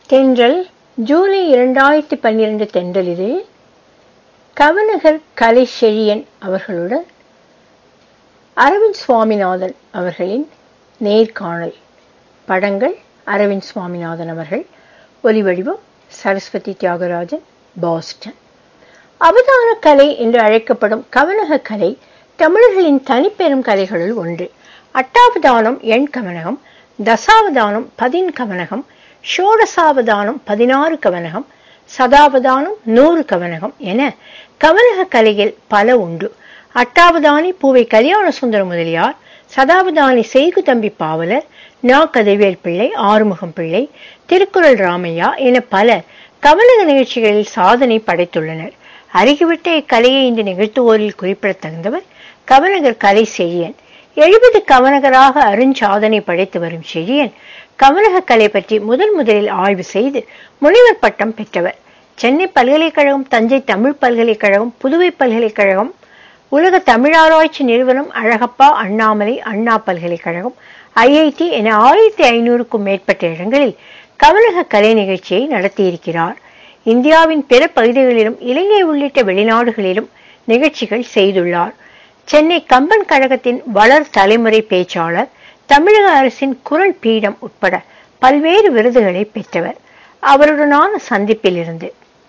தென்றல் ஜூலை இரண்டாயிரத்தி பன்னிரண்டு தென்றலில் கவனகர் கலை செழியன் அவர்களுடன் அரவிந்த் சுவாமிநாதன் அவர்களின் நேர்காணல் படங்கள் அரவிந்த் சுவாமிநாதன் அவர்கள் ஒலிவடிவம் சரஸ்வதி தியாகராஜன் பாஸ்டன் அவதான கலை என்று அழைக்கப்படும் கவனக கலை தமிழர்களின் தனிப்பெரும் கலைகளுள் ஒன்று அட்டாவதானம் எண் கவனகம் தசாவதானம் பதின் கவனகம் ஷோடசாவதானம் பதினாறு கவனகம் சதாவதானம் நூறு கவனகம் என கவனக கலையில் பல உண்டு அட்டாவதானி பூவை கல்யாண சுந்தர முதலியார் சதாவதானி செய்கு தம்பி பாவலர் நா கதைவேல் பிள்ளை ஆறுமுகம் பிள்ளை திருக்குறள் ராமையா என பலர் கவனக நிகழ்ச்சிகளில் சாதனை படைத்துள்ளனர் அருகிவிட்ட இக்கலையை இன்று நிகழ்த்துவோரில் குறிப்பிடத்தகுந்தவர் கவனகர் கலை செழியன் எழுபது கவனகராக அருஞ்சாதனை படைத்து வரும் செழியன் கவனக கலை பற்றி முதல் முதலில் ஆய்வு செய்து முனைவர் பட்டம் பெற்றவர் சென்னை பல்கலைக்கழகம் தஞ்சை தமிழ் பல்கலைக்கழகம் புதுவை பல்கலைக்கழகம் உலக தமிழாராய்ச்சி நிறுவனம் அழகப்பா அண்ணாமலை அண்ணா பல்கலைக்கழகம் ஐஐடி என ஆயிரத்தி ஐநூறுக்கும் மேற்பட்ட இடங்களில் கவனக கலை நிகழ்ச்சியை நடத்தியிருக்கிறார் இந்தியாவின் பிற பகுதிகளிலும் இலங்கை உள்ளிட்ட வெளிநாடுகளிலும் நிகழ்ச்சிகள் செய்துள்ளார் சென்னை கம்பன் கழகத்தின் வளர் தலைமுறை பேச்சாளர் தமிழக அரசின் குரல் பீடம் உட்பட பல்வேறு விருதுகளை பெற்றவர் அவருடனான சந்திப்பில் இருந்து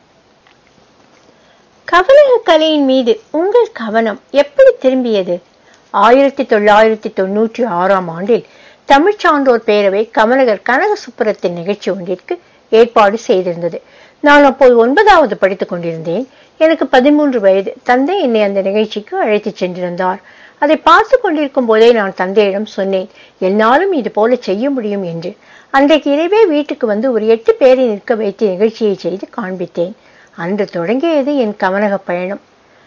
கவனக கலையின் மீது உங்கள் கவனம் எப்படி திரும்பியது ஆயிரத்தி தொள்ளாயிரத்தி தொன்னூற்றி ஆறாம் ஆண்டில் தமிழ்ச் சான்றோர் பேரவை கமலகர் கனக சுப்புரத்தின் நிகழ்ச்சி ஒன்றிற்கு ஏற்பாடு செய்திருந்தது நான் அப்போது ஒன்பதாவது படித்துக் கொண்டிருந்தேன் எனக்கு பதிமூன்று வயது தந்தை என்னை அந்த நிகழ்ச்சிக்கு அழைத்துச் சென்றிருந்தார் அதை பார்த்து கொண்டிருக்கும் போதே நான் தந்தையிடம் சொன்னேன் என்னாலும் இது போல செய்ய முடியும் என்று அன்றைக்கு இரவே வீட்டுக்கு வந்து ஒரு எட்டு பேரை நிற்க வைத்து நிகழ்ச்சியை செய்து காண்பித்தேன் அன்று தொடங்கியது என் கவனக பயணம்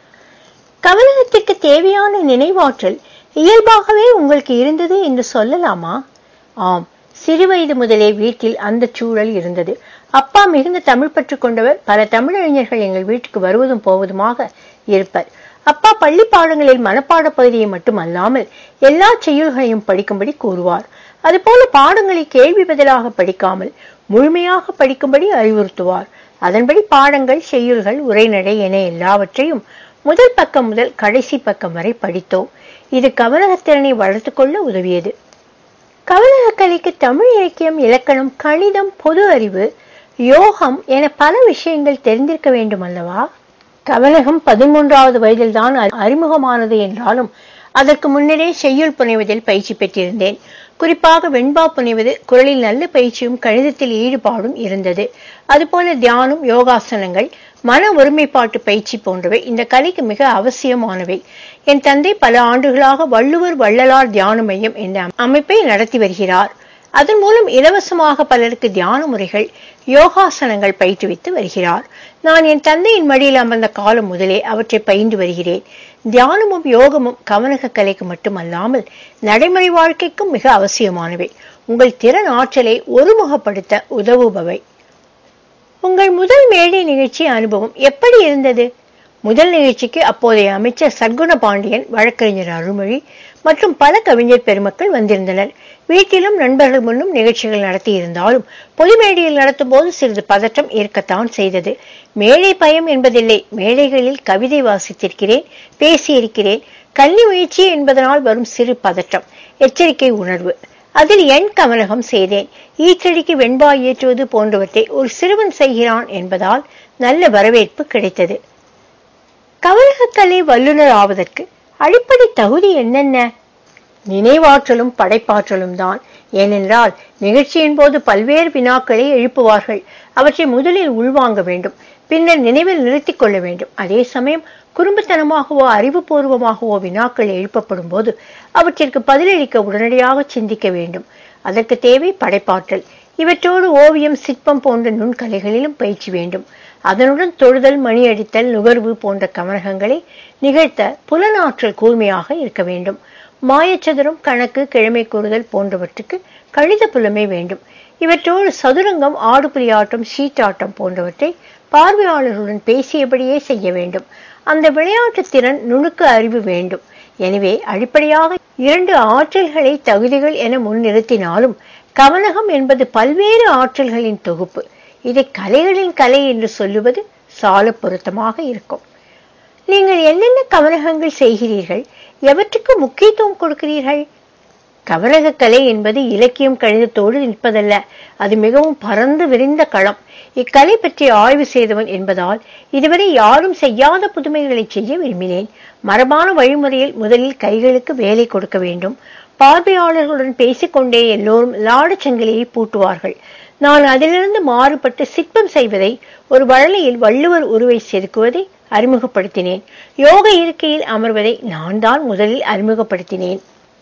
கவனகத்திற்கு தேவையான நினைவாற்றல் இயல்பாகவே உங்களுக்கு இருந்தது என்று சொல்லலாமா ஆம் சிறுவயது முதலே வீட்டில் அந்த சூழல் இருந்தது அப்பா மிகுந்த தமிழ் பற்று கொண்டவர் பல தமிழறிஞர்கள் எங்கள் வீட்டுக்கு வருவதும் போவதுமாக இருப்பர் அப்பா பள்ளி பாடங்களில் மனப்பாட பகுதியை மட்டுமல்லாமல் எல்லா செய்யுள்களையும் படிக்கும்படி கூறுவார் அதுபோல பாடங்களை கேள்வி பதிலாக படிக்காமல் முழுமையாக படிக்கும்படி அறிவுறுத்துவார் அதன்படி பாடங்கள் செய்யுள்கள் உரைநடை என எல்லாவற்றையும் முதல் பக்கம் முதல் கடைசி பக்கம் வரை படித்தோம் இது கவனகத்திறனை வளர்த்துக் கொள்ள உதவியது கவனக கலைக்கு தமிழ் இலக்கியம் இலக்கணம் கணிதம் பொது அறிவு யோகம் என பல விஷயங்கள் தெரிந்திருக்க வேண்டும் அல்லவா கவனகம் பதிமூன்றாவது வயதில் தான் அறிமுகமானது என்றாலும் அதற்கு முன்னரே செய்யுள் புனைவதில் பயிற்சி பெற்றிருந்தேன் குறிப்பாக வெண்பா புனைவது குரலில் நல்ல பயிற்சியும் கணிதத்தில் ஈடுபாடும் இருந்தது அதுபோல தியானம் யோகாசனங்கள் மன ஒருமைப்பாட்டு பயிற்சி போன்றவை இந்த கலைக்கு மிக அவசியமானவை என் தந்தை பல ஆண்டுகளாக வள்ளுவர் வள்ளலார் தியான மையம் என்ற அமைப்பை நடத்தி வருகிறார் அதன் மூலம் இலவசமாக பலருக்கு தியான முறைகள் யோகாசனங்கள் பயிற்றுவித்து வருகிறார் நான் என் தந்தையின் மடியில் அமர்ந்த காலம் முதலே அவற்றை பயின்று வருகிறேன் தியானமும் யோகமும் கவனக கலைக்கு மட்டுமல்லாமல் நடைமுறை வாழ்க்கைக்கும் மிக அவசியமானவை உங்கள் திறன் ஆற்றலை ஒருமுகப்படுத்த உதவுபவை உங்கள் முதல் மேடை நிகழ்ச்சி அனுபவம் எப்படி இருந்தது முதல் நிகழ்ச்சிக்கு அப்போதைய அமைச்சர் சர்க்குண பாண்டியன் வழக்கறிஞர் அருள்மொழி மற்றும் பல கவிஞர் பெருமக்கள் வந்திருந்தனர் வீட்டிலும் நண்பர்கள் முன்னும் நிகழ்ச்சிகள் நடத்தியிருந்தாலும் பொது மேடையில் நடத்தும் போது சிறிது பதற்றம் இருக்கத்தான் செய்தது மேடை பயம் என்பதில்லை மேடைகளில் கவிதை வாசித்திருக்கிறேன் பேசியிருக்கிறேன் கல்வி முயற்சி என்பதனால் வரும் சிறு பதற்றம் எச்சரிக்கை உணர்வு அதில் எண் கவனகம் செய்தேன் ஈற்றடிக்கு வெண்பா ஏற்றுவது போன்றவற்றை ஒரு சிறுவன் செய்கிறான் என்பதால் நல்ல வரவேற்பு கிடைத்தது கவனகக்கலை வல்லுநர் ஆவதற்கு அடிப்படை தகுதி என்னென்ன நினைவாற்றலும் படைப்பாற்றலும் தான் ஏனென்றால் நிகழ்ச்சியின் போது பல்வேறு வினாக்களை எழுப்புவார்கள் அவற்றை முதலில் உள்வாங்க வேண்டும் பின்னர் நினைவில் நிறுத்திக் கொள்ள வேண்டும் அதே சமயம் குறும்புத்தனமாகவோ அறிவுபூர்வமாகவோ வினாக்கள் எழுப்பப்படும் போது அவற்றிற்கு பதிலளிக்க உடனடியாக சிந்திக்க வேண்டும் அதற்கு தேவை படைப்பாற்றல் இவற்றோடு ஓவியம் சிற்பம் போன்ற நுண்கலைகளிலும் பயிற்சி வேண்டும் அதனுடன் தொழுதல் மணி அடித்தல் நுகர்வு போன்ற கவனகங்களை நிகழ்த்த புலனாற்றல் கூர்மையாக இருக்க வேண்டும் மாயச்சதுரம் கணக்கு கிழமை கூறுதல் போன்றவற்றுக்கு கணித புலமை வேண்டும் இவற்றோடு சதுரங்கம் ஆடுபுலியாட்டம் சீட்டாட்டம் போன்றவற்றை பார்வையாளர்களுடன் பேசியபடியே செய்ய வேண்டும் அந்த விளையாட்டு திறன் நுணுக்க அறிவு வேண்டும் எனவே அடிப்படையாக இரண்டு ஆற்றல்களை தகுதிகள் என முன்னிறுத்தினாலும் கவனகம் என்பது பல்வேறு ஆற்றல்களின் தொகுப்பு இதை கலைகளின் கலை என்று சொல்லுவது சால பொருத்தமாக இருக்கும் நீங்கள் என்னென்ன கவனகங்கள் செய்கிறீர்கள் எவற்றுக்கு முக்கியத்துவம் கொடுக்கிறீர்கள் கவனக கலை என்பது இலக்கியம் கணிதத்தோடு நிற்பதல்ல அது மிகவும் பறந்து விரிந்த களம் இக்கலை பற்றி ஆய்வு செய்தவன் என்பதால் இதுவரை யாரும் செய்யாத புதுமைகளை செய்ய விரும்பினேன் மரபான வழிமுறையில் முதலில் கைகளுக்கு வேலை கொடுக்க வேண்டும் பார்வையாளர்களுடன் பேசிக்கொண்டே எல்லோரும் லாடச் சங்கிலியை பூட்டுவார்கள் நான் அதிலிருந்து மாறுபட்டு சிற்பம் செய்வதை ஒரு வழலையில் வள்ளுவர் உருவை செதுக்குவதை அறிமுகப்படுத்தினேன் யோக இருக்கையில் அமர்வதை நான் தான் முதலில் அறிமுகப்படுத்தினேன்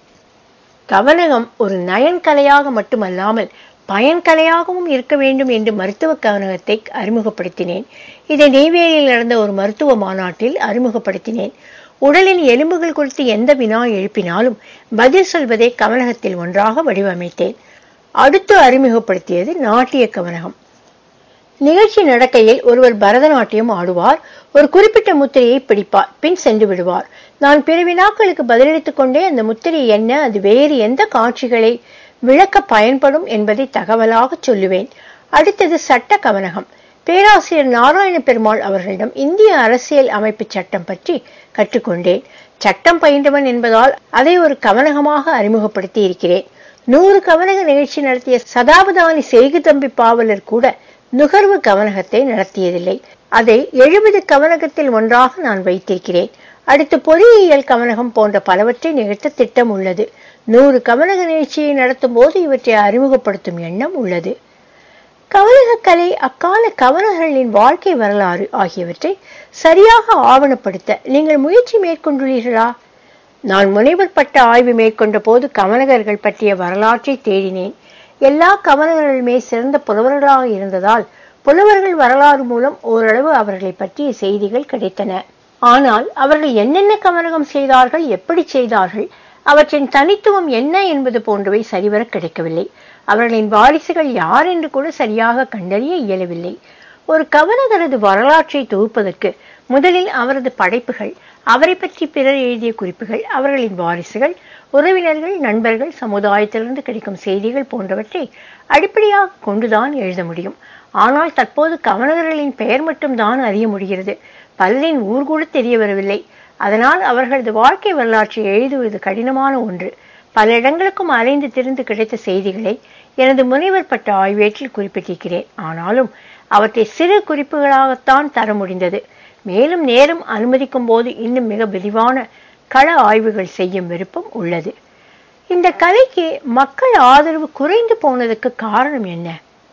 கவனகம் ஒரு நயன்கலையாக மட்டுமல்லாமல் பயன்கலையாகவும் இருக்க வேண்டும் என்று மருத்துவ கவனகத்தை அறிமுகப்படுத்தினேன் இதை நெய்வேலியில் நடந்த ஒரு மருத்துவ மாநாட்டில் அறிமுகப்படுத்தினேன் உடலின் எலும்புகள் குறித்து எந்த வினா எழுப்பினாலும் பதில் சொல்வதை கவனகத்தில் ஒன்றாக வடிவமைத்தேன் அடுத்து அறிமுகப்படுத்தியது நாட்டிய கவனகம் நிகழ்ச்சி நடக்கையில் ஒருவர் பரதநாட்டியம் ஆடுவார் ஒரு குறிப்பிட்ட முத்திரையை பிடிப்பார் பின் சென்று விடுவார் நான் பிற வினாக்களுக்கு பதிலளித்துக் கொண்டே அந்த முத்திரை என்ன அது வேறு எந்த காட்சிகளை விளக்க பயன்படும் என்பதை தகவலாக சொல்லுவேன் அடுத்தது சட்ட கவனகம் பேராசிரியர் நாராயண பெருமாள் அவர்களிடம் இந்திய அரசியல் அமைப்பு சட்டம் பற்றி கற்றுக்கொண்டேன் சட்டம் பயின்றவன் என்பதால் அதை ஒரு கவனகமாக அறிமுகப்படுத்தி இருக்கிறேன் நூறு கவனக நிகழ்ச்சி நடத்திய சதாபதானி செய்கு தம்பி பாவலர் கூட நுகர்வு கவனகத்தை நடத்தியதில்லை அதை எழுபது கவனகத்தில் ஒன்றாக நான் வைத்திருக்கிறேன் அடுத்து பொறியியல் கவனகம் போன்ற பலவற்றை நிகழ்த்த திட்டம் உள்ளது நூறு கவனக நிகழ்ச்சியை நடத்தும் போது இவற்றை அறிமுகப்படுத்தும் எண்ணம் உள்ளது கவனக கலை அக்கால கவனர்களின் வாழ்க்கை வரலாறு ஆகியவற்றை சரியாக ஆவணப்படுத்த நீங்கள் முயற்சி மேற்கொண்டுள்ளீர்களா நான் முனைவர் பட்ட ஆய்வு மேற்கொண்ட போது கவனகர்கள் பற்றிய வரலாற்றை தேடினேன் எல்லா கவனர்களுமே சிறந்த புலவர்களாக இருந்ததால் புலவர்கள் வரலாறு மூலம் ஓரளவு அவர்களை பற்றிய செய்திகள் கிடைத்தன ஆனால் அவர்கள் என்னென்ன கவனகம் செய்தார்கள் எப்படி செய்தார்கள் அவற்றின் தனித்துவம் என்ன என்பது போன்றவை சரிவர கிடைக்கவில்லை அவர்களின் வாரிசுகள் யார் என்று கூட சரியாக கண்டறிய இயலவில்லை ஒரு கவனகரது வரலாற்றை தொகுப்பதற்கு முதலில் அவரது படைப்புகள் அவரை பற்றி பிறர் எழுதிய குறிப்புகள் அவர்களின் வாரிசுகள் உறவினர்கள் நண்பர்கள் சமுதாயத்திலிருந்து கிடைக்கும் செய்திகள் போன்றவற்றை அடிப்படையாக கொண்டுதான் எழுத முடியும் ஆனால் தற்போது கவனகர்களின் பெயர் மட்டும் தான் அறிய முடிகிறது பலரின் ஊர் கூட தெரிய வரவில்லை அதனால் அவர்களது வாழ்க்கை வரலாற்றை எழுதுவது கடினமான ஒன்று பல இடங்களுக்கும் அலைந்து திரிந்து கிடைத்த செய்திகளை எனது முனைவர் பட்ட ஆய்வேற்றில் குறிப்பிட்டிருக்கிறேன் ஆனாலும் அவற்றை சிறு குறிப்புகளாகத்தான் தர முடிந்தது மேலும் நேரம் அனுமதிக்கும் போது இன்னும் மிக விரிவான கள ஆய்வுகள் செய்யும் விருப்பம் உள்ளது இந்த கலைக்கு மக்கள் ஆதரவு குறைந்து போனதுக்கு காரணம் என்ன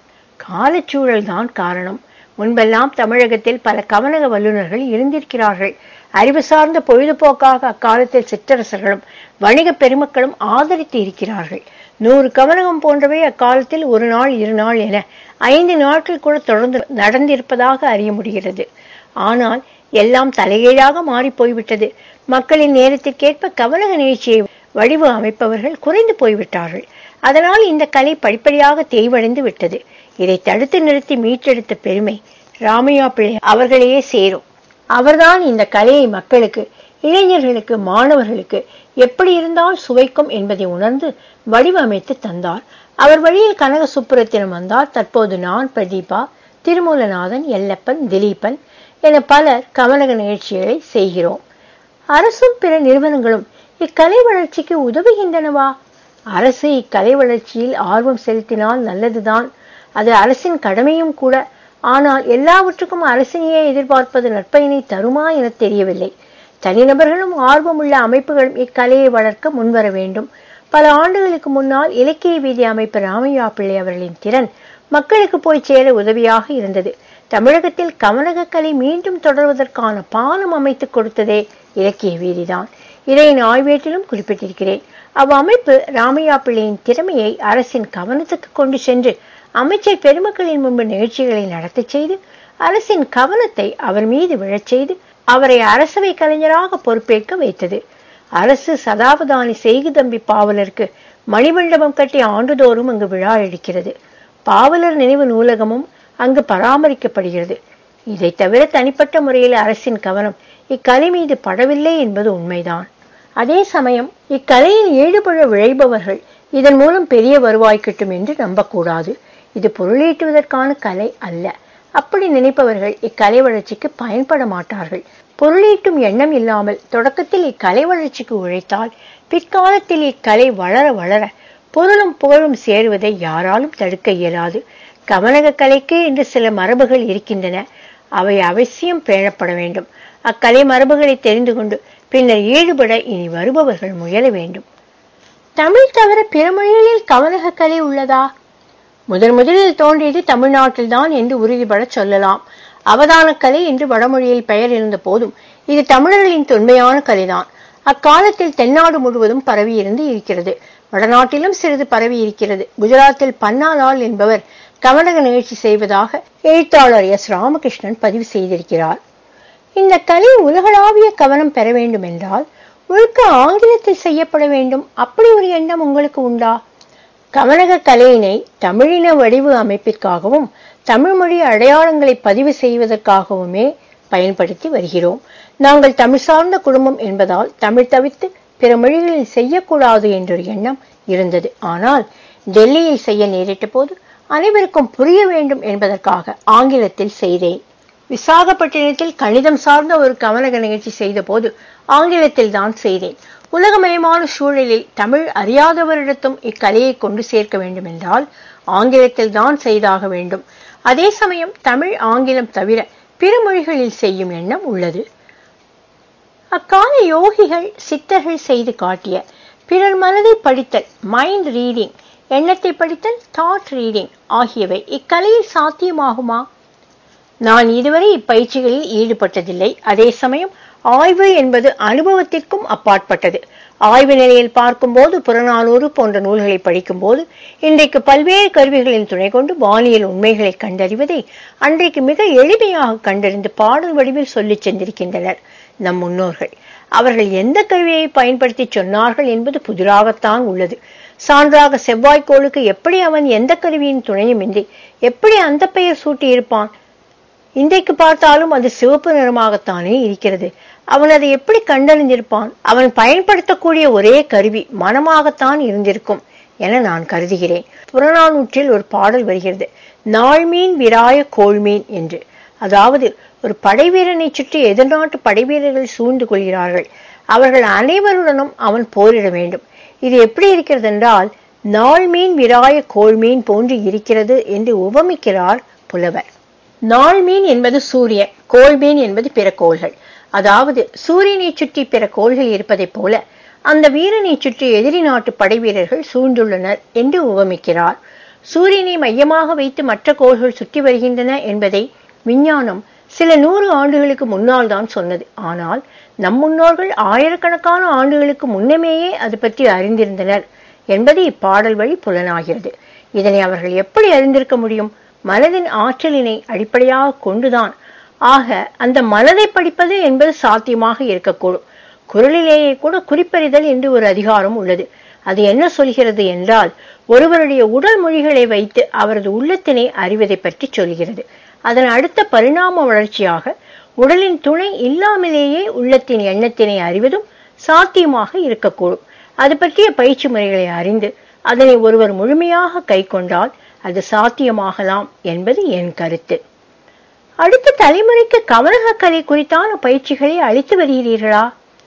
காலச்சூழல் தான் காரணம் முன்பெல்லாம் தமிழகத்தில் பல கவனக வல்லுநர்கள் இருந்திருக்கிறார்கள் அறிவு சார்ந்த பொழுதுபோக்காக அக்காலத்தில் சிற்றரசர்களும் வணிக பெருமக்களும் ஆதரித்து இருக்கிறார்கள் நூறு கவனகம் போன்றவை அக்காலத்தில் ஒரு நாள் இரு நாள் என ஐந்து நாட்கள் கூட தொடர்ந்து நடந்திருப்பதாக அறிய முடிகிறது ஆனால் எல்லாம் தலைகீழாக மாறி போய்விட்டது மக்களின் நேரத்திற்கேற்ப கவனக நிகழ்ச்சியை வடிவு அமைப்பவர்கள் குறைந்து போய்விட்டார்கள் அதனால் இந்த கலை படிப்படியாக தேய்வடைந்து விட்டது இதை தடுத்து நிறுத்தி மீட்டெடுத்த பெருமை ராமையா பிள்ளை அவர்களையே சேரும் அவர்தான் இந்த கலையை மக்களுக்கு இளைஞர்களுக்கு மாணவர்களுக்கு எப்படி இருந்தால் சுவைக்கும் என்பதை உணர்ந்து வடிவமைத்து தந்தார் அவர் வழியில் கனக சுப்புரத்தினம் வந்தார் தற்போது நான் பிரதீபா திருமூலநாதன் எல்லப்பன் திலீபன் என பலர் கமலக நிகழ்ச்சிகளை செய்கிறோம் அரசும் பிற நிறுவனங்களும் இக்கலை வளர்ச்சிக்கு உதவுகின்றனவா அரசு இக்கலை வளர்ச்சியில் ஆர்வம் செலுத்தினால் நல்லதுதான் அது அரசின் கடமையும் கூட ஆனால் எல்லாவற்றுக்கும் அரசினையே எதிர்பார்ப்பது நற்பயனை தருமா என தெரியவில்லை தனிநபர்களும் ஆர்வமுள்ள அமைப்புகளும் இக்கலையை வளர்க்க முன்வர வேண்டும் பல ஆண்டுகளுக்கு முன்னால் இலக்கிய வீதி அமைப்பு ராமையா பிள்ளை அவர்களின் திறன் மக்களுக்கு போய் சேர உதவியாக இருந்தது தமிழகத்தில் கமலக கலை மீண்டும் தொடர்வதற்கான பாலம் அமைத்து கொடுத்ததே இலக்கிய வீதிதான் இதை நான் ஆய்வேட்டிலும் குறிப்பிட்டிருக்கிறேன் அவ் அமைப்பு ராமையா பிள்ளையின் திறமையை அரசின் கவனத்துக்கு கொண்டு சென்று அமைச்சர் பெருமக்களின் முன்பு நிகழ்ச்சிகளை நடத்தச் செய்து அரசின் கவனத்தை அவர் மீது விழச் செய்து அவரை அரசவை கலைஞராக பொறுப்பேற்க வைத்தது அரசு சதாவதானி செய்கு தம்பி பாவலருக்கு மணிமண்டபம் கட்டி ஆண்டுதோறும் அங்கு விழா எடுக்கிறது பாவலர் நினைவு நூலகமும் அங்கு பராமரிக்கப்படுகிறது இதை தவிர தனிப்பட்ட முறையில் அரசின் கவனம் இக்கலை மீது படவில்லை என்பது உண்மைதான் அதே சமயம் இக்கலையில் ஈடுபட விழைபவர்கள் இதன் மூலம் பெரிய வருவாய் கிட்டும் என்று நம்பக்கூடாது இது பொருளீட்டுவதற்கான கலை அல்ல அப்படி நினைப்பவர்கள் இக்கலை வளர்ச்சிக்கு பயன்பட மாட்டார்கள் பொருளீட்டும் எண்ணம் இல்லாமல் தொடக்கத்தில் இக்கலை வளர்ச்சிக்கு உழைத்தால் பிற்காலத்தில் இக்கலை வளர வளர பொருளும் புகழும் சேருவதை யாராலும் தடுக்க இயலாது கமலக கலைக்கு என்று சில மரபுகள் இருக்கின்றன அவை அவசியம் பேணப்பட வேண்டும் அக்கலை மரபுகளை தெரிந்து கொண்டு பின்னர் ஈடுபட இனி வருபவர்கள் முயல வேண்டும் தமிழ் தவிர பிற மொழிகளில் கமலக கலை உள்ளதா முதன் முதலில் தோன்றியது தமிழ்நாட்டில்தான் என்று உறுதிபட சொல்லலாம் அவதான கலை என்று வடமொழியில் பெயர் இருந்த போதும் இது தமிழர்களின் தொன்மையான கலைதான் அக்காலத்தில் தென்னாடு முழுவதும் பரவி இருந்து இருக்கிறது வடநாட்டிலும் சிறிது பரவி இருக்கிறது குஜராத்தில் பன்னாலால் என்பவர் கமலக நிகழ்ச்சி செய்வதாக எழுத்தாளர் எஸ் ராமகிருஷ்ணன் பதிவு செய்திருக்கிறார் இந்த கலை உலகளாவிய கவனம் பெற வேண்டும் என்றால் முழுக்க ஆங்கிலத்தில் செய்யப்பட வேண்டும் அப்படி ஒரு எண்ணம் உங்களுக்கு உண்டா கமலக கலையினை தமிழின வடிவு அமைப்பிற்காகவும் தமிழ் மொழி அடையாளங்களை பதிவு செய்வதற்காகவுமே பயன்படுத்தி வருகிறோம் நாங்கள் தமிழ் சார்ந்த குடும்பம் என்பதால் தமிழ் தவிர்த்து பிற மொழிகளில் செய்யக்கூடாது என்றொரு எண்ணம் இருந்தது ஆனால் டெல்லியில் செய்ய நேரிட்ட போது அனைவருக்கும் புரிய வேண்டும் என்பதற்காக ஆங்கிலத்தில் செய்தேன் விசாகப்பட்டினத்தில் கணிதம் சார்ந்த ஒரு கமலக நிகழ்ச்சி செய்த போது ஆங்கிலத்தில் தான் செய்தேன் உலகமயமான சூழலில் தமிழ் அறியாதவரிடத்தும் இக்கலையை கொண்டு சேர்க்க வேண்டும் என்றால் ஆங்கிலத்தில் தான் செய்தாக வேண்டும் அதே சமயம் தமிழ் ஆங்கிலம் தவிர பிற மொழிகளில் செய்யும் எண்ணம் உள்ளது அக்கால யோகிகள் சித்தர்கள் செய்து காட்டிய பிறர் மனதை படித்தல் மைண்ட் ரீடிங் எண்ணத்தை படித்தல் தாட் ரீடிங் ஆகியவை இக்கலையில் சாத்தியமாகுமா நான் இதுவரை இப்பயிற்சிகளில் ஈடுபட்டதில்லை அதே சமயம் ஆய்வு என்பது அனுபவத்திற்கும் அப்பாற்பட்டது ஆய்வு நிலையில் பார்க்கும்போது புறநானூறு போன்ற நூல்களை படிக்கும்போது இன்றைக்கு பல்வேறு கருவிகளின் துணை கொண்டு வானியல் உண்மைகளை கண்டறிவதை அன்றைக்கு மிக எளிமையாக கண்டறிந்து பாடல் வடிவில் சொல்லிச் சென்றிருக்கின்றனர் நம் முன்னோர்கள் அவர்கள் எந்த கருவியை பயன்படுத்தி சொன்னார்கள் என்பது புதிராகத்தான் உள்ளது சான்றாக செவ்வாய்க்கோளுக்கு எப்படி அவன் எந்த கருவியின் துணையுமின்றி எப்படி அந்த பெயர் சூட்டியிருப்பான் இன்றைக்கு பார்த்தாலும் அது சிவப்பு நிறமாகத்தானே இருக்கிறது அவன் அதை எப்படி கண்டறிந்திருப்பான் அவன் பயன்படுத்தக்கூடிய ஒரே கருவி மனமாகத்தான் இருந்திருக்கும் என நான் கருதுகிறேன் புறநானூற்றில் ஒரு பாடல் வருகிறது நாள்மீன் விராய கோள்மீன் என்று அதாவது ஒரு படைவீரனை சுற்றி எதிர்நாட்டு படைவீரர்கள் சூழ்ந்து கொள்கிறார்கள் அவர்கள் அனைவருடனும் அவன் போரிட வேண்டும் இது எப்படி இருக்கிறது என்றால் நாள்மீன் விராய கோள்மீன் போன்று இருக்கிறது என்று உபமிக்கிறார் புலவர் நாள்மீன் என்பது சூரியன் கோள்மீன் என்பது பிற கோள்கள் அதாவது சூரியனை சுற்றி பிற கோள்கள் இருப்பதைப் போல அந்த வீரனை சுற்றி எதிரி நாட்டு படை வீரர்கள் சூழ்ந்துள்ளனர் என்று உவமிக்கிறார் சூரியனை மையமாக வைத்து மற்ற கோள்கள் சுற்றி வருகின்றன என்பதை விஞ்ஞானம் சில நூறு ஆண்டுகளுக்கு முன்னால் தான் சொன்னது ஆனால் நம் முன்னோர்கள் ஆயிரக்கணக்கான ஆண்டுகளுக்கு முன்னமேயே அது பற்றி அறிந்திருந்தனர் என்பது இப்பாடல் வழி புலனாகிறது இதனை அவர்கள் எப்படி அறிந்திருக்க முடியும் மனதின் ஆற்றலினை அடிப்படையாக கொண்டுதான் ஆக அந்த மனதை படிப்பது என்பது சாத்தியமாக இருக்கக்கூடும் குரலிலேயே கூட குறிப்பறிதல் என்று ஒரு அதிகாரம் உள்ளது அது என்ன சொல்கிறது என்றால் ஒருவருடைய உடல் மொழிகளை வைத்து அவரது உள்ளத்தினை அறிவதை பற்றி சொல்கிறது அதன் அடுத்த பரிணாம வளர்ச்சியாக உடலின் துணை இல்லாமலேயே உள்ளத்தின் எண்ணத்தினை அறிவதும் சாத்தியமாக இருக்கக்கூடும் அது பற்றிய பயிற்சி முறைகளை அறிந்து அதனை ஒருவர் முழுமையாக கை கொண்டால் அது சாத்தியமாகலாம் என்பது என் கருத்து அடுத்த தலைமுறைக்கு கமலக கலை குறித்தான பயிற்சிகளை அளித்து வருகிறீர்களா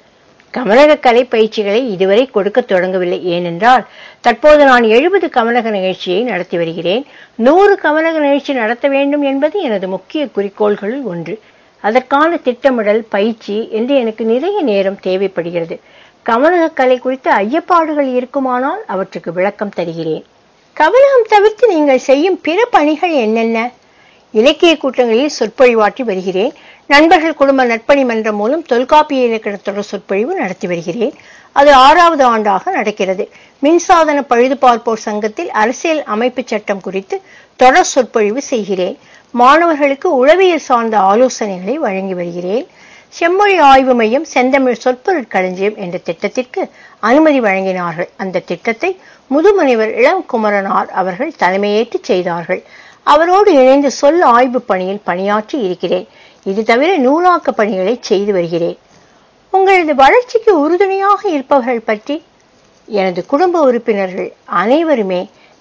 கமலக கலை பயிற்சிகளை இதுவரை கொடுக்க தொடங்கவில்லை ஏனென்றால் தற்போது நான் எழுபது கமலக நிகழ்ச்சியை நடத்தி வருகிறேன் நூறு கமலக நிகழ்ச்சி நடத்த வேண்டும் என்பது எனது முக்கிய குறிக்கோள்களுள் ஒன்று அதற்கான திட்டமிடல் பயிற்சி என்று எனக்கு நிறைய நேரம் தேவைப்படுகிறது கமலக கலை குறித்த ஐயப்பாடுகள் இருக்குமானால் அவற்றுக்கு விளக்கம் தருகிறேன் கமலகம் தவிர்த்து நீங்கள் செய்யும் பிற பணிகள் என்னென்ன இலக்கிய கூட்டங்களில் சொற்பொழிவாற்றி வருகிறேன் நண்பர்கள் குடும்ப நட்பணி மன்றம் மூலம் தொல்காப்பிய இலக்கணத்தொடர் சொற்பொழிவு நடத்தி வருகிறேன் அது ஆறாவது ஆண்டாக நடக்கிறது மின்சாதன பழுது பார்ப்போர் சங்கத்தில் அரசியல் அமைப்பு சட்டம் குறித்து தொடர் சொற்பொழிவு செய்கிறேன் மாணவர்களுக்கு உளவியல் சார்ந்த ஆலோசனைகளை வழங்கி வருகிறேன் செம்மொழி ஆய்வு மையம் செந்தமிழ் சொற்பொருட்களஞ்சியம் என்ற திட்டத்திற்கு அனுமதி வழங்கினார்கள் அந்த திட்டத்தை முதுமுனைவர் இளம் குமரனார் அவர்கள் தலைமையேற்று செய்தார்கள் அவரோடு இணைந்து சொல் ஆய்வு பணியில் பணியாற்றி இருக்கிறேன் இது தவிர நூலாக்க பணிகளை செய்து வருகிறேன் உங்களது வளர்ச்சிக்கு உறுதுணையாக இருப்பவர்கள் பற்றி எனது குடும்ப உறுப்பினர்கள் அனைவருமே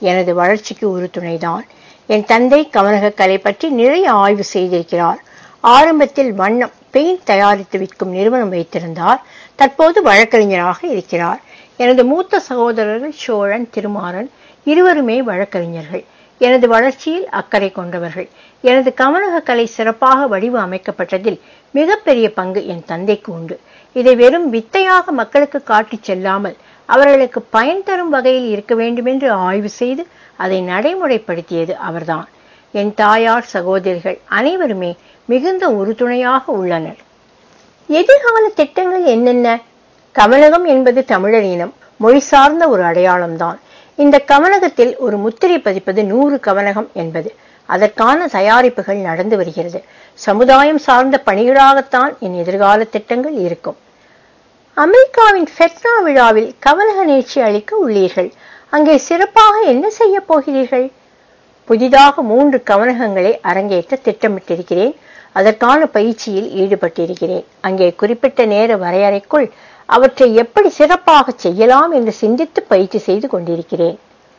எனது வளர்ச்சிக்கு ஒரு துணைதான் என் தந்தை கமலக கலை பற்றி நிறைய ஆய்வு செய்திருக்கிறார் ஆரம்பத்தில் வண்ணம் பெயிண்ட் தயாரித்து விற்கும் நிறுவனம் வைத்திருந்தார் தற்போது வழக்கறிஞராக இருக்கிறார் எனது மூத்த சகோதரர்கள் சோழன் திருமாறன் இருவருமே வழக்கறிஞர்கள் எனது வளர்ச்சியில் அக்கறை கொண்டவர்கள் எனது கமலக கலை சிறப்பாக வடிவு அமைக்கப்பட்டதில் மிகப்பெரிய பங்கு என் தந்தைக்கு உண்டு இதை வெறும் வித்தையாக மக்களுக்கு காட்டிச் செல்லாமல் அவர்களுக்கு பயன் தரும் வகையில் இருக்க வேண்டுமென்று ஆய்வு செய்து அதை நடைமுறைப்படுத்தியது அவர்தான் என் தாயார் சகோதரிகள் அனைவருமே மிகுந்த உறுதுணையாக உள்ளனர் எதிர்கால திட்டங்கள் என்னென்ன கமலகம் என்பது தமிழர் இனம் மொழி சார்ந்த ஒரு அடையாளம்தான் இந்த கமலகத்தில் ஒரு முத்திரை பதிப்பது நூறு கமலகம் என்பது அதற்கான தயாரிப்புகள் நடந்து வருகிறது சமுதாயம் சார்ந்த பணிகளாகத்தான் என் எதிர்கால திட்டங்கள் இருக்கும் அமெரிக்காவின் ஃபெட்னா விழாவில் கமலக நிகழ்ச்சி அளிக்க உள்ளீர்கள் அங்கே சிறப்பாக என்ன செய்ய போகிறீர்கள் புதிதாக மூன்று கமலகங்களை அரங்கேற்ற திட்டமிட்டிருக்கிறேன் அதற்கான பயிற்சியில் ஈடுபட்டிருக்கிறேன் அங்கே குறிப்பிட்ட நேர வரையறைக்குள் அவற்றை எப்படி சிறப்பாக செய்யலாம் என்று சிந்தித்து பயிற்சி செய்து கொண்டிருக்கிறேன்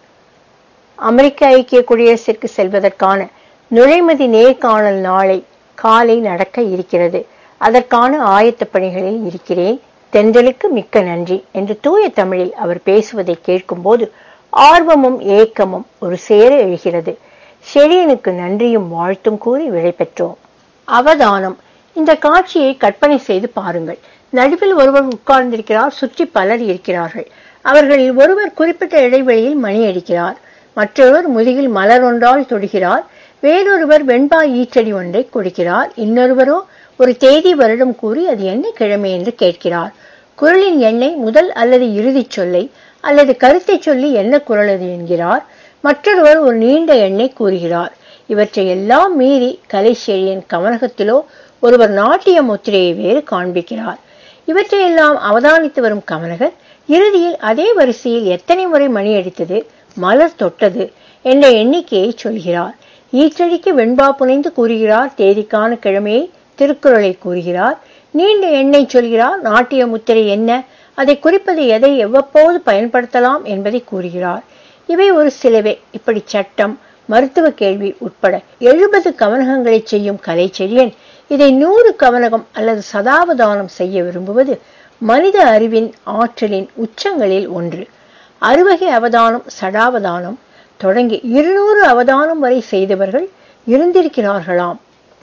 அமெரிக்க ஐக்கிய குடியரசிற்கு செல்வதற்கான நுழைமதி நேர்காணல் நாளை காலை நடக்க இருக்கிறது அதற்கான ஆயத்த பணிகளில் இருக்கிறேன் தென்றலுக்கு மிக்க நன்றி என்று தூய தமிழில் அவர் பேசுவதை கேட்கும்போது ஆர்வமும் ஏக்கமும் ஒரு சேர எழுகிறது செழியனுக்கு நன்றியும் வாழ்த்தும் கூறி விடை பெற்றோம் அவதானம் இந்த காட்சியை கற்பனை செய்து பாருங்கள் நடுவில் ஒருவர் உட்கார்ந்திருக்கிறார் சுற்றி பலர் இருக்கிறார்கள் அவர்களில் ஒருவர் குறிப்பிட்ட இடைவெளியில் மணி அடிக்கிறார் மற்றொருவர் முதுகில் மலர் ஒன்றால் தொடுகிறார் வேறொருவர் வெண்பா ஈச்சடி ஒன்றை கொடுக்கிறார் இன்னொருவரோ ஒரு தேதி வருடம் கூறி அது என்ன கிழமை என்று கேட்கிறார் குரலின் எண்ணெய் முதல் அல்லது இறுதிச் சொல்லை அல்லது கருத்தை சொல்லி என்ன குரல் அது என்கிறார் மற்றொருவர் ஒரு நீண்ட எண்ணை கூறுகிறார் இவற்றை எல்லாம் மீறி கலைச்செழியன் கமலகத்திலோ ஒருவர் நாட்டிய முத்திரையை வேறு காண்பிக்கிறார் இவற்றையெல்லாம் அவதானித்து வரும் கமலகர் இறுதியில் அதே வரிசையில் எத்தனை முறை மணி அடித்தது மலர் தொட்டது என்ற எண்ணிக்கையை சொல்கிறார் ஈற்றடிக்கு வெண்பா புனைந்து கூறுகிறார் தேதிக்கான கிழமையை திருக்குறளை கூறுகிறார் நீண்ட எண்ணை சொல்கிறார் நாட்டிய முத்திரை என்ன அதை குறிப்பது எதை எவ்வப்போது பயன்படுத்தலாம் என்பதை கூறுகிறார் இவை ஒரு சிலவே இப்படி சட்டம் மருத்துவ கேள்வி உட்பட எழுபது கவனகங்களை செய்யும் கலைச்செழியன் இதை நூறு கவனகம் அல்லது சதாவதானம் செய்ய விரும்புவது மனித அறிவின் ஆற்றலின் உச்சங்களில் ஒன்று அறுவகை அவதானம் சடாவதானம் தொடங்கி இருநூறு அவதானம் வரை செய்தவர்கள் இருந்திருக்கிறார்களாம்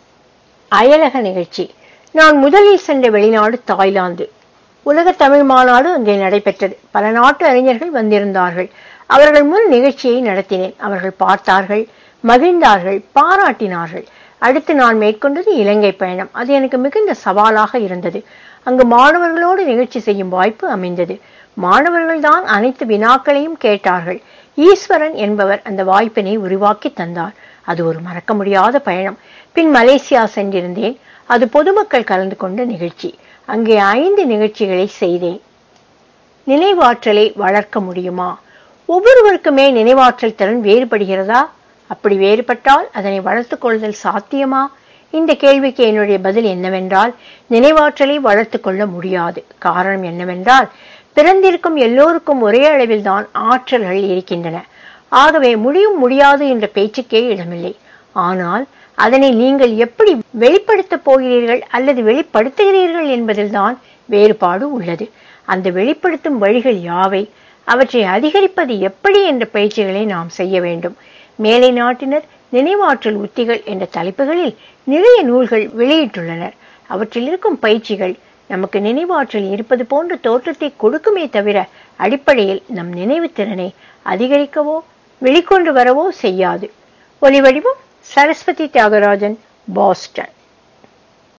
அயலக நிகழ்ச்சி நான் முதலில் சென்ற வெளிநாடு தாய்லாந்து உலக தமிழ் மாநாடு அங்கே நடைபெற்றது பல நாட்டு அறிஞர்கள் வந்திருந்தார்கள் அவர்கள் முன் நிகழ்ச்சியை நடத்தினேன் அவர்கள் பார்த்தார்கள் மகிழ்ந்தார்கள் பாராட்டினார்கள் அடுத்து நான் மேற்கொண்டது இலங்கை பயணம் அது எனக்கு மிகுந்த சவாலாக இருந்தது அங்கு மாணவர்களோடு நிகழ்ச்சி செய்யும் வாய்ப்பு அமைந்தது மாணவர்கள் தான் அனைத்து வினாக்களையும் கேட்டார்கள் ஈஸ்வரன் என்பவர் அந்த வாய்ப்பினை உருவாக்கி தந்தார் அது ஒரு மறக்க முடியாத பயணம் பின் மலேசியா சென்றிருந்தேன் அது பொதுமக்கள் கலந்து கொண்ட நிகழ்ச்சி அங்கே ஐந்து நிகழ்ச்சிகளை செய்தேன் நினைவாற்றலை வளர்க்க முடியுமா ஒவ்வொருவருக்குமே நினைவாற்றல் திறன் வேறுபடுகிறதா அப்படி வேறுபட்டால் அதனை வளர்த்துக் கொள்ளுதல் சாத்தியமா இந்த கேள்விக்கு என்னுடைய பதில் என்னவென்றால் நினைவாற்றலை வளர்த்துக் கொள்ள முடியாது காரணம் என்னவென்றால் பிறந்திருக்கும் எல்லோருக்கும் ஒரே அளவில் தான் ஆற்றல்கள் இருக்கின்றன ஆகவே முடியும் முடியாது என்ற பேச்சுக்கே இடமில்லை ஆனால் அதனை நீங்கள் எப்படி வெளிப்படுத்தப் போகிறீர்கள் அல்லது வெளிப்படுத்துகிறீர்கள் என்பதில்தான் வேறுபாடு உள்ளது அந்த வெளிப்படுத்தும் வழிகள் யாவை அவற்றை அதிகரிப்பது எப்படி என்ற பயிற்சிகளை நாம் செய்ய வேண்டும் மேலை நாட்டினர் நினைவாற்றல் உத்திகள் என்ற தலைப்புகளில் நிறைய நூல்கள் வெளியிட்டுள்ளனர் அவற்றில் இருக்கும் பயிற்சிகள் நமக்கு நினைவாற்றல் இருப்பது போன்ற தோற்றத்தை கொடுக்குமே தவிர அடிப்படையில் நம் நினைவு திறனை அதிகரிக்கவோ வெளிக்கொண்டு வரவோ செய்யாது ஒலிவடிவம் சரஸ்வதி தியாகராஜன் பாஸ்டன்